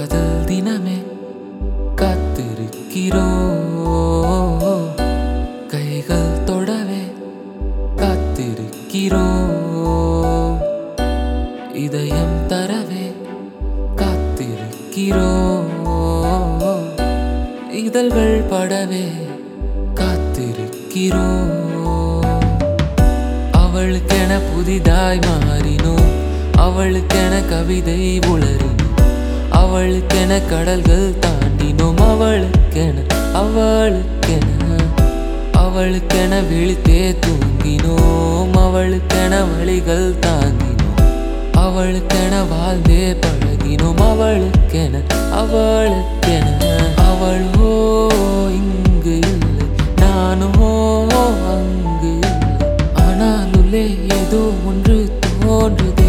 காதல் தினமே காத்திருக்கிறோ கைகள் தொடவே காத்திருக்கிறோ இதயம் தரவே காத்திருக்கிறோ இதழ்கள் படவே காத்திருக்கிறோ அவளுக்கென புதிதாய் மாறினோம் அவளுக்கென கவிதை உளறினோம் அவளுக்கென கடல்கள் தாண்டினோம் அவளுக்கென அவளுக்கென அவளுக்கென விழித்தே தூங்கினோம் அவளுக்கென வழிகள் தாங்கினோம் அவளுக்கென வாழ்ந்தே பழகினோம் அவளுக்கென அவளுக்கென அவளோ இங்கு இல்லை நானோ அங்கு இல்லை ஆனாலுள்ளே ஏதோ ஒன்று தோன்றுதே